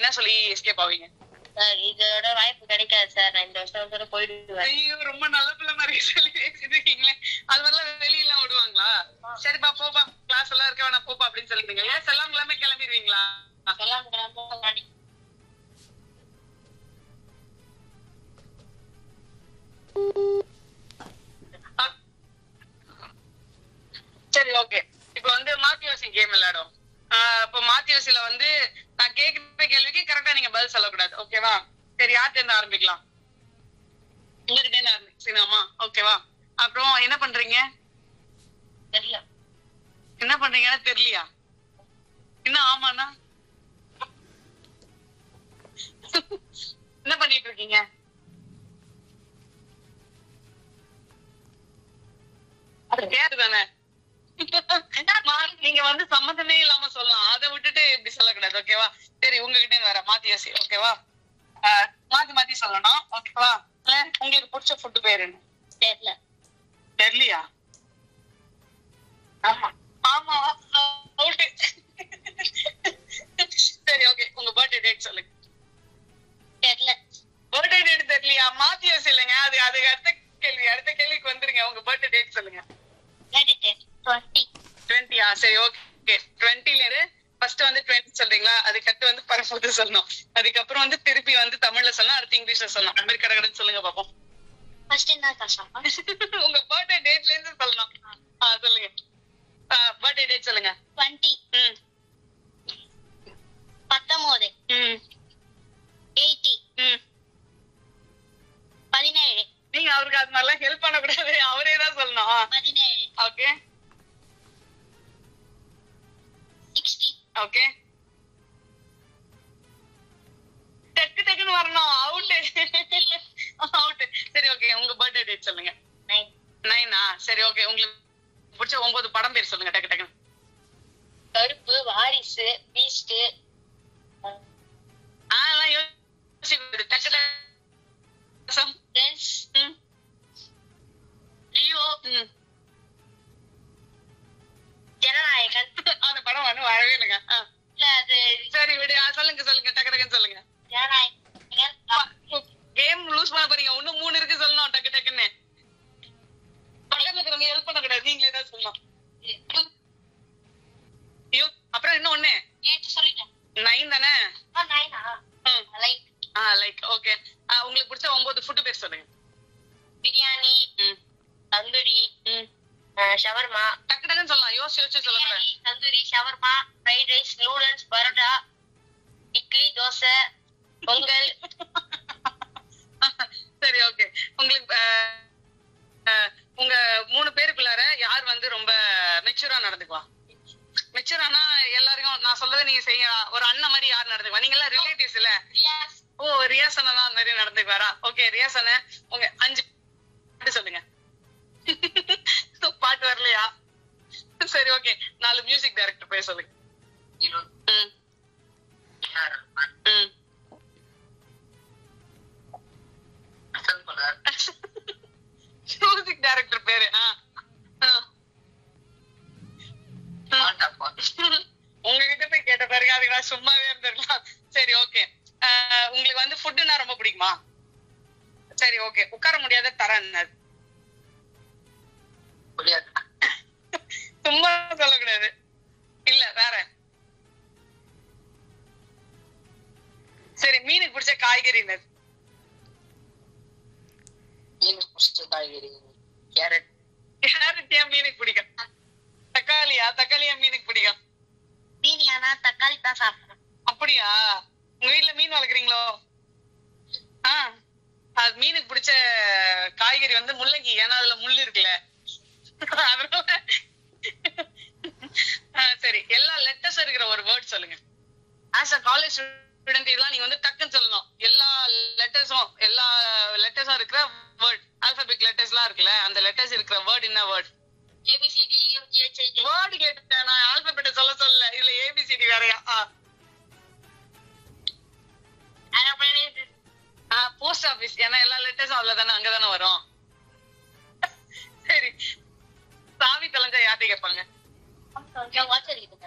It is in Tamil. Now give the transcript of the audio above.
என்ன சொல்லி எஸ்கேப் ஆவீங்க சார் இதோட வாய்ப்பு கிடைக்காது சார் நான் இந்த வருஷத்தோட போயிடுவேன் ஐயோ ரொம்ப நல்ல பிள்ளை மாதிரி சொல்லி பேசிருக்கீங்களே அது மாதிரிலாம் வெளியெல்லாம் விடுவாங்களா சரிப்பா போப்பா கிளாஸ் எல்லாம் இருக்க வேணாம் போப்பா அப்படின்னு சொல்லிடுங்க ஏன் செல்லாம் எல்லாமே கிளம்பிடுவீங்களா எல்லாம் கிராமம் முன்னாடி சரி ஓகே இப்போ வந்து மாத்தியோசி கேம் விளையாடும் இப்போ மாத்தியோசில வந்து நான் கேக்குற கேள்விக்கு கரெக்டா நீங்க பதில் சொல்லக்கூடாது ஓகேவா சரி யார்கிட்ட இருந்து ஆரம்பிக்கலாம் உங்ககிட்ட இருந்து ஆரம்பிச்சுங்கம்மா ஓகேவா அப்புறம் என்ன பண்றீங்க தெரியல என்ன பண்றீங்கன்னு தெரியலையா என்ன ஆமாண்ணா என்ன பண்ணிட்டு இருக்கீங்க கேட்டு தானே நீங்க வந்து சம்மந்தமே இல்லாம சொல்லலாம் அதை விட்டுட்டு இப்படி சொல்லக்கூடாது ஓகேவா சரி உங்ககிட்ட இருந்து வர மாத்தி யோசி ஓகேவா ஆஹ் மாத்தி மாத்தி சொல்லணும் ஓகேவா உங்களுக்கு பிடிச்ச ஃபுட் பேர் என்ன தெரியல தெரியலையா ஆமா ஆமா அவுட்டு சரி ஓகே உங்க பர்த்டே டேட் சொல்லுங்க தெரியல பர்த்டே டேட் தெரியலையா மாத்தி யோசில்லைங்க அது அதுக்கு அடுத்த கேள்வி அடுத்த கேள்விக்கு வந்துருங்க உங்க பர்த்டே டேட் சொல்லுங்க டுவெண்ட்டி டுவெண்ட்டியா சரி ஓகே டுவெண்ட்டில இருந்து ஃபர்ஸ்ட் வந்து டுவெண்ட்டி சொல்றீங்களா அதுக்கடுத்து வந்து பரப்புது சொல்லணும் அதுக்கப்புறம் வந்து திருப்பி வந்து தமிழ்ல சொல்லணும் அடுத்து இங்கிலீஷ்ல சொல்லணும் அந்த மாதிரி கடகடன்னு சொல்லுங்க பாப்போம் ஃபர்ஸ்ட் என்ன கஷ்டம் உங்க பர்த்டே டேட்ல இருந்து சொல்லணும் ஆ சொல்லுங்க பர்த்டே டேட் சொல்லுங்க டுவெண்ட்டி ம் பத்தொன்பது ம் எயிட்டி ம் பதினேழு நீங்க அவருக்கு அது மாதிரிலாம் ஹெல்ப் பண்ணக்கூடாது அவரே தான் சொல்லணும் பதினேழு ஓகே சிக்ஸ்டி ஓகே டக்கு டக்குன்னு வரணும் அவுட் அவுட் சரி ஓகே உங்க பர்த்டே டேட் சொல்லுங்க நைன் நைனா சரி ஓகே உங்களுக்கு பிடிச்ச ஒன்பது படம் பேர் சொல்லுங்க டக்கு டக்குன்னு கருப்பு வாரிசு பீஸ்ட் ஆ எல்லாம் யோசிக்க டக்கு டக்கு ஃப்ரெண்ட்ஸ் ம், லியோ ம். ஜனநாயகன் அந்த படம் வந்து வரவே இல்லைங்க ஆ, இல்ல அது சரி விடு ஆ, சொல்லுங்க சொல்லுங்க டக்கு டக்குன்னு சொல்லுங்க ஜனநாயகன் கேம் லூஸ் பண்ண போறீங்க இன்னும் மூணு இருக்கு சொல்லணும் டக்கு டக்குன்னு பக்கத்துல இருக்கிறவங்க ஹெல்ப் பண்ணக்கூடாது நீங்களே தான் சொல்லணும் ஐயோ அப்புறம் இன்னும் ஒண்ணு எயிட் சொல்லிட்டேன் நைன் தானே ஆ நைனா ம். லைக் ஆ லைக் ஓகே உங்களுக்கு பிடிச்ச ஒன்பது ஃபுட் பேர் சொல்லுங்க பிரியாணி ம் தந்தூரி ம் ஷவர்மா டக்கு டக்குன்னு சொல்லலாம் யோசிச்சு யோசிச்சு சொல்ல biryani tandoori shawarma fried rice noodles parotta idli dosa pongal சரி ஓகே உங்களுக்கு அஹ், அஹ், உங்க மூணு பேருக்குள்ளார யார் வந்து ரொம்ப மெச்சூரா நடந்துக்குவா மெச்சூரானா எல்லாரையும் நான் சொல்றதை நீங்க செய்யலாம் ஒரு அண்ணன் மாதிரி யார் நடந்துக்குவா நீங்க எல்லாம் ரிலேட்டிவ்ஸ் இல்ல ரியாஸ் ஓ ரியாஸ் அண்ணா தான் அந்த மாதிரி நடந்துக்குவாரா ஓகே ரியாஸ் அண்ணன் உங்க அஞ்சு பாட்டு சொல்லுங்க பாட்டு வரலையா சரி ஓகே நாலு மியூசிக் டைரக்டர் பேர் சொல்லுங்க ம் ம் மியூசிக் டைரக்டர் பேரு ஆ ஆ. உங்ககிட்ட போய் கேட்ட பிறகு அதுக்கு நான் சும்மாவே இருந்திருக்கலாம் சரி ஓகே உங்களுக்கு வந்து ஃபுட்டுனா ரொம்ப பிடிக்குமா சரி ஓகே உட்கார முடியாத தர என்னது சும்மா சொல்லக்கூடாது இல்ல வேற சரி மீனுக்கு பிடிச்ச காய்கறி என்னது கேரட் கேரட் ஏன் மீனுக்கு பிடிக்கும் தக்காளியா தக்காளியா மீனுக்கு பிடிக்கும் மீனியானா தக்காளி தான் சாப்பிடுறேன் அப்படியா உங்க வீட்ல மீன் வளர்க்குறீங்களோ ஆ அது மீனுக்கு பிடிச்ச காய்கறி வந்து முள்ளங்கி ஏன்னா அதுல முள் இருக்குல்ல அதனால ஆ, சரி எல்லா லெட்டர்ஸ் இருக்கிற ஒரு வேர்ட் சொல்லுங்க ஆஸ் அ காலேஜ் ஸ்டூடெண்ட் இதெல்லாம் நீங்க வந்து டக்குன்னு சொல்லணும் எல்லா லெட்டர்ஸும் எல்லா லெட்டர்ஸும் இருக்கிற வேர்ட் ஆல்பபிக் லெட்டர்ஸ்லாம் இருக்குல்ல அந்த லெட்டர்ஸ் இருக்கிற வேர்ட் என்ன வேர்ட் ஏபிசிடி யூஜிஹெச்ஐடி வேர்டு கேட்டேன் நான் ஆல்பபெட்டை சொல்ல சொல்லல இதுல ஏபிசிடி வேறயா ஆ போஸ்ட் ஆபீஸ் ஏன்னா எல்லா லெட்டர்ஸும் அதுல தானே அங்கதானே வரும் சரி சாவி தொலைஞ்சா யார்கிட்ட கேட்பாங்க வாட்ச் அடிக்குது